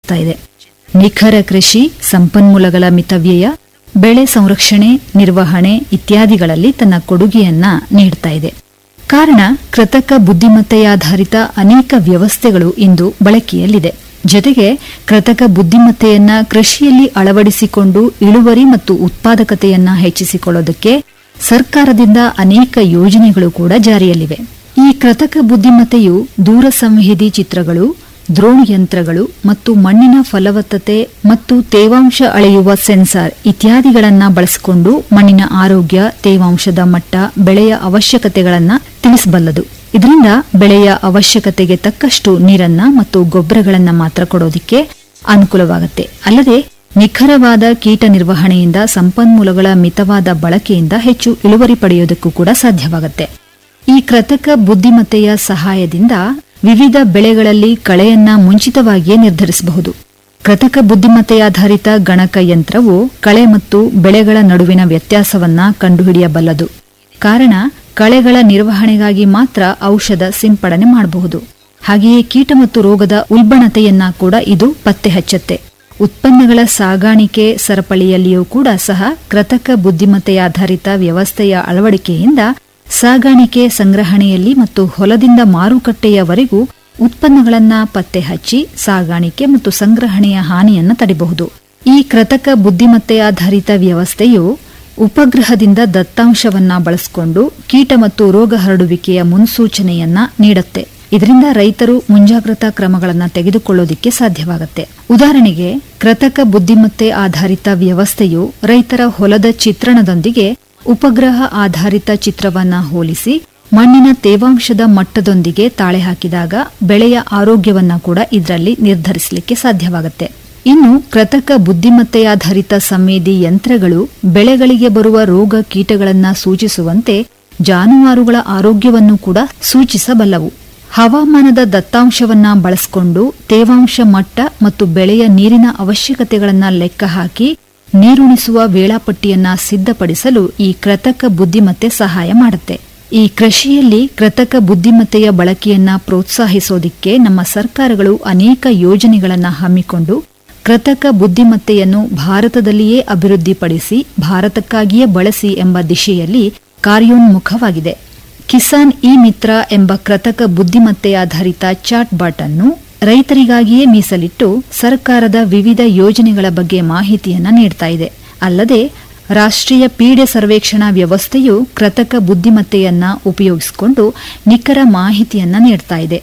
ಸಾಗಿಸ್ತಾ ಇದೆ ನಿಖರ ಕೃಷಿ ಸಂಪನ್ಮೂಲಗಳ ಮಿತವ್ಯಯ ಬೆಳೆ ಸಂರಕ್ಷಣೆ ನಿರ್ವಹಣೆ ಇತ್ಯಾದಿಗಳಲ್ಲಿ ತನ್ನ ಕೊಡುಗೆಯನ್ನ ನೀಡ್ತಾ ಇದೆ ಕಾರಣ ಕೃತಕ ಬುದ್ಧಿಮತ್ತೆಯಾಧಾರಿತ ಅನೇಕ ವ್ಯವಸ್ಥೆಗಳು ಇಂದು ಬಳಕೆಯಲ್ಲಿದೆ ಜೊತೆಗೆ ಕೃತಕ ಬುದ್ಧಿಮತ್ತೆಯನ್ನ ಕೃಷಿಯಲ್ಲಿ ಅಳವಡಿಸಿಕೊಂಡು ಇಳುವರಿ ಮತ್ತು ಉತ್ಪಾದಕತೆಯನ್ನ ಹೆಚ್ಚಿಸಿಕೊಳ್ಳೋದಕ್ಕೆ ಸರ್ಕಾರದಿಂದ ಅನೇಕ ಯೋಜನೆಗಳು ಕೂಡ ಜಾರಿಯಲ್ಲಿವೆ ಈ ಕೃತಕ ಬುದ್ಧಿಮತ್ತೆಯು ದೂರ ಸಂವೇದಿ ಚಿತ್ರಗಳು ದ್ರೋಣ್ ಯಂತ್ರಗಳು ಮತ್ತು ಮಣ್ಣಿನ ಫಲವತ್ತತೆ ಮತ್ತು ತೇವಾಂಶ ಅಳೆಯುವ ಸೆನ್ಸಾರ್ ಇತ್ಯಾದಿಗಳನ್ನ ಬಳಸಿಕೊಂಡು ಮಣ್ಣಿನ ಆರೋಗ್ಯ ತೇವಾಂಶದ ಮಟ್ಟ ಬೆಳೆಯ ಅವಶ್ಯಕತೆಗಳನ್ನ ತಿಳಿಸಬಲ್ಲದು ಇದರಿಂದ ಬೆಳೆಯ ಅವಶ್ಯಕತೆಗೆ ತಕ್ಕಷ್ಟು ನೀರನ್ನ ಮತ್ತು ಗೊಬ್ಬರಗಳನ್ನ ಮಾತ್ರ ಕೊಡೋದಿಕ್ಕೆ ಅನುಕೂಲವಾಗುತ್ತೆ ಅಲ್ಲದೆ ನಿಖರವಾದ ಕೀಟ ನಿರ್ವಹಣೆಯಿಂದ ಸಂಪನ್ಮೂಲಗಳ ಮಿತವಾದ ಬಳಕೆಯಿಂದ ಹೆಚ್ಚು ಇಳುವರಿ ಪಡೆಯೋದಕ್ಕೂ ಕೂಡ ಸಾಧ್ಯವಾಗುತ್ತೆ ಈ ಕೃತಕ ಬುದ್ಧಿಮತ್ತೆಯ ಸಹಾಯದಿಂದ ವಿವಿಧ ಬೆಳೆಗಳಲ್ಲಿ ಕಳೆಯನ್ನ ಮುಂಚಿತವಾಗಿಯೇ ನಿರ್ಧರಿಸಬಹುದು ಕೃತಕ ಬುದ್ಧಿಮತ್ತೆಯಾಧಾರಿತ ಗಣಕ ಯಂತ್ರವು ಕಳೆ ಮತ್ತು ಬೆಳೆಗಳ ನಡುವಿನ ವ್ಯತ್ಯಾಸವನ್ನ ಕಂಡುಹಿಡಿಯಬಲ್ಲದು ಕಾರಣ ಕಳೆಗಳ ನಿರ್ವಹಣೆಗಾಗಿ ಮಾತ್ರ ಔಷಧ ಸಿಂಪಡಣೆ ಮಾಡಬಹುದು ಹಾಗೆಯೇ ಕೀಟ ಮತ್ತು ರೋಗದ ಉಲ್ಬಣತೆಯನ್ನ ಕೂಡ ಇದು ಪತ್ತೆ ಹಚ್ಚುತ್ತೆ ಉತ್ಪನ್ನಗಳ ಸಾಗಾಣಿಕೆ ಸರಪಳಿಯಲ್ಲಿಯೂ ಕೂಡ ಸಹ ಕೃತಕ ಬುದ್ಧಿಮತ್ತೆಯಾಧಾರಿತ ವ್ಯವಸ್ಥೆಯ ಅಳವಡಿಕೆಯಿಂದ ಸಾಗಾಣಿಕೆ ಸಂಗ್ರಹಣೆಯಲ್ಲಿ ಮತ್ತು ಹೊಲದಿಂದ ಮಾರುಕಟ್ಟೆಯವರೆಗೂ ಉತ್ಪನ್ನಗಳನ್ನ ಪತ್ತೆ ಹಚ್ಚಿ ಸಾಗಾಣಿಕೆ ಮತ್ತು ಸಂಗ್ರಹಣೆಯ ಹಾನಿಯನ್ನು ತಡೆಯಬಹುದು ಈ ಕೃತಕ ಬುದ್ಧಿಮತ್ತೆಯಾಧಾರಿತ ವ್ಯವಸ್ಥೆಯು ಉಪಗ್ರಹದಿಂದ ದತ್ತಾಂಶವನ್ನ ಬಳಸಿಕೊಂಡು ಕೀಟ ಮತ್ತು ರೋಗ ಹರಡುವಿಕೆಯ ಮುನ್ಸೂಚನೆಯನ್ನ ನೀಡುತ್ತೆ ಇದರಿಂದ ರೈತರು ಮುಂಜಾಗ್ರತಾ ಕ್ರಮಗಳನ್ನು ತೆಗೆದುಕೊಳ್ಳೋದಿಕ್ಕೆ ಸಾಧ್ಯವಾಗುತ್ತೆ ಉದಾಹರಣೆಗೆ ಕೃತಕ ಬುದ್ಧಿಮತ್ತೆ ಆಧಾರಿತ ವ್ಯವಸ್ಥೆಯು ರೈತರ ಹೊಲದ ಚಿತ್ರಣದೊಂದಿಗೆ ಉಪಗ್ರಹ ಆಧಾರಿತ ಚಿತ್ರವನ್ನ ಹೋಲಿಸಿ ಮಣ್ಣಿನ ತೇವಾಂಶದ ಮಟ್ಟದೊಂದಿಗೆ ತಾಳೆ ಹಾಕಿದಾಗ ಬೆಳೆಯ ಆರೋಗ್ಯವನ್ನ ಕೂಡ ಇದರಲ್ಲಿ ನಿರ್ಧರಿಸಲಿಕ್ಕೆ ಸಾಧ್ಯವಾಗುತ್ತೆ ಇನ್ನು ಕೃತಕ ಬುದ್ಧಿಮತ್ತೆಯಾಧಾರಿತ ಸಂವೇದಿ ಯಂತ್ರಗಳು ಬೆಳೆಗಳಿಗೆ ಬರುವ ರೋಗ ಕೀಟಗಳನ್ನ ಸೂಚಿಸುವಂತೆ ಜಾನುವಾರುಗಳ ಆರೋಗ್ಯವನ್ನು ಕೂಡ ಸೂಚಿಸಬಲ್ಲವು ಹವಾಮಾನದ ದತ್ತಾಂಶವನ್ನ ಬಳಸಿಕೊಂಡು ತೇವಾಂಶ ಮಟ್ಟ ಮತ್ತು ಬೆಳೆಯ ನೀರಿನ ಅವಶ್ಯಕತೆಗಳನ್ನ ಲೆಕ್ಕ ಹಾಕಿ ನೀರುಣಿಸುವ ವೇಳಾಪಟ್ಟಿಯನ್ನ ಸಿದ್ಧಪಡಿಸಲು ಈ ಕೃತಕ ಬುದ್ಧಿಮತ್ತೆ ಸಹಾಯ ಮಾಡುತ್ತೆ ಈ ಕೃಷಿಯಲ್ಲಿ ಕೃತಕ ಬುದ್ಧಿಮತ್ತೆಯ ಬಳಕೆಯನ್ನ ಪ್ರೋತ್ಸಾಹಿಸೋದಿಕ್ಕೆ ನಮ್ಮ ಸರ್ಕಾರಗಳು ಅನೇಕ ಯೋಜನೆಗಳನ್ನ ಹಮ್ಮಿಕೊಂಡು ಕೃತಕ ಬುದ್ಧಿಮತ್ತೆಯನ್ನು ಭಾರತದಲ್ಲಿಯೇ ಅಭಿವೃದ್ಧಿಪಡಿಸಿ ಭಾರತಕ್ಕಾಗಿಯೇ ಬಳಸಿ ಎಂಬ ದಿಶೆಯಲ್ಲಿ ಕಾರ್ಯೋನ್ಮುಖವಾಗಿದೆ ಕಿಸಾನ್ ಇ ಮಿತ್ರ ಎಂಬ ಕೃತಕ ಬುದ್ಧಿಮತ್ತೆಯಾಧಾರಿತ ಚಾಟ್ ಬಾಟ್ ಅನ್ನು ರೈತರಿಗಾಗಿಯೇ ಮೀಸಲಿಟ್ಟು ಸರ್ಕಾರದ ವಿವಿಧ ಯೋಜನೆಗಳ ಬಗ್ಗೆ ಮಾಹಿತಿಯನ್ನ ನೀಡ್ತಾ ಇದೆ ಅಲ್ಲದೆ ರಾಷ್ಟ್ರೀಯ ಪೀಡೆ ಸರ್ವೇಕ್ಷಣಾ ವ್ಯವಸ್ಥೆಯು ಕೃತಕ ಬುದ್ಧಿಮತ್ತೆಯನ್ನ ಉಪಯೋಗಿಸಿಕೊಂಡು ನಿಖರ ಮಾಹಿತಿಯನ್ನ ನೀಡ್ತಾ ಇದೆ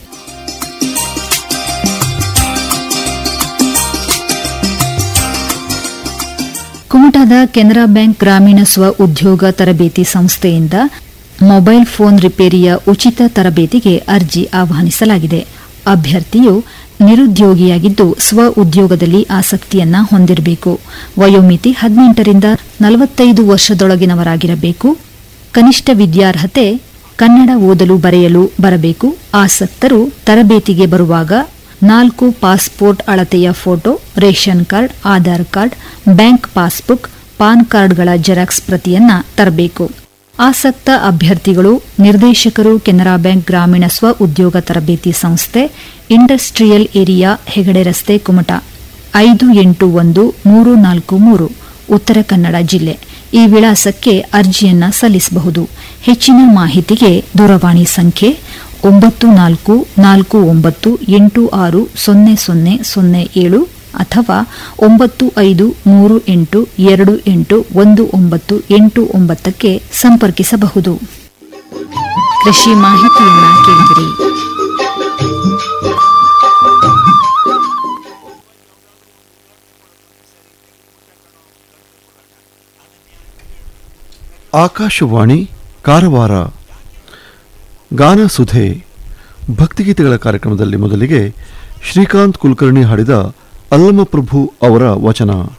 ಕುಮಟಾದ ಕೆನರಾ ಬ್ಯಾಂಕ್ ಗ್ರಾಮೀಣ ಸ್ವ ಉದ್ಯೋಗ ತರಬೇತಿ ಸಂಸ್ಥೆಯಿಂದ ಮೊಬೈಲ್ ಫೋನ್ ರಿಪೇರಿಯ ಉಚಿತ ತರಬೇತಿಗೆ ಅರ್ಜಿ ಆಹ್ವಾನಿಸಲಾಗಿದೆ ಅಭ್ಯರ್ಥಿಯು ನಿರುದ್ಯೋಗಿಯಾಗಿದ್ದು ಸ್ವ ಉದ್ಯೋಗದಲ್ಲಿ ಆಸಕ್ತಿಯನ್ನ ಹೊಂದಿರಬೇಕು ವಯೋಮಿತಿ ಹದಿನೆಂಟರಿಂದ ನಲವತ್ತೈದು ವರ್ಷದೊಳಗಿನವರಾಗಿರಬೇಕು ಕನಿಷ್ಠ ವಿದ್ಯಾರ್ಹತೆ ಕನ್ನಡ ಓದಲು ಬರೆಯಲು ಬರಬೇಕು ಆಸಕ್ತರು ತರಬೇತಿಗೆ ಬರುವಾಗ ನಾಲ್ಕು ಪಾಸ್ಪೋರ್ಟ್ ಅಳತೆಯ photo ration card Aadhaar card bank passbook PAN ಕಾರ್ಡ್ಗಳ ಜೆರಾಕ್ಸ್ ಪ್ರತಿಯನ್ನ ತರಬೇಕು ಆಸಕ್ತ ಅಭ್ಯರ್ಥಿಗಳು ನಿರ್ದೇಶಕರು ಕೆನರಾ ಬ್ಯಾಂಕ್ ಗ್ರಾಮೀಣ ಸ್ವ ಉದ್ಯೋಗ ತರಬೇತಿ ಸಂಸ್ಥೆ ಇಂಡಸ್ಟ್ರಿಯಲ್ ಏರಿಯಾ ಹೆಗಡೆ ರಸ್ತೆ ಕುಮಟ ಐದು ಎಂಟು ಒಂದು ಮೂರು ನಾಲ್ಕು ಮೂರು ಉತ್ತರ ಕನ್ನಡ ಜಿಲ್ಲೆ ಈ ವಿಳಾಸಕ್ಕೆ ಅರ್ಜಿಯನ್ನ ಸಲ್ಲಿಸಬಹುದು ಹೆಚ್ಚಿನ ಮಾಹಿತಿಗೆ ದೂರವಾಣಿ ಸಂಖ್ಯೆ ಒಂಬತ್ತು ನಾಲ್ಕು ನಾಲ್ಕು ಒಂಬತ್ತು ಎಂಟು ಆರು ಸೊನ್ನೆ ಸೊನ್ನೆ ಸೊನ್ನೆ ಏಳು ಅಥವಾ ಒಂಬತ್ತು ಐದು ಮೂರು ಎಂಟು ಎರಡು ಎಂಟು ಒಂದು ಒಂಬತ್ತು ಎಂಟು ಒಂಬತ್ತಕ್ಕೆ ಸಂಪರ್ಕಿಸಬಹುದು ಕೃಷಿ ಮಾಹಿತಿಯನ್ನ ಕೇಳಿದಿರಿ ಆಕಾಶವಾಣಿ ಕಾರವಾರ ಗಾನ ಸುಧೆ ಭಕ್ತಿಗೀತೆಗಳ ಕಾರ್ಯಕ್ರಮದಲ್ಲಿ ಮೊದಲಿಗೆ ಶ್ರೀಕಾಂತ್ ಕುಲಕರ್ಣಿ ಹಾಡಿದ ಅಲ್ಲಮಪ್ರಭು ಅವರ ವಚನ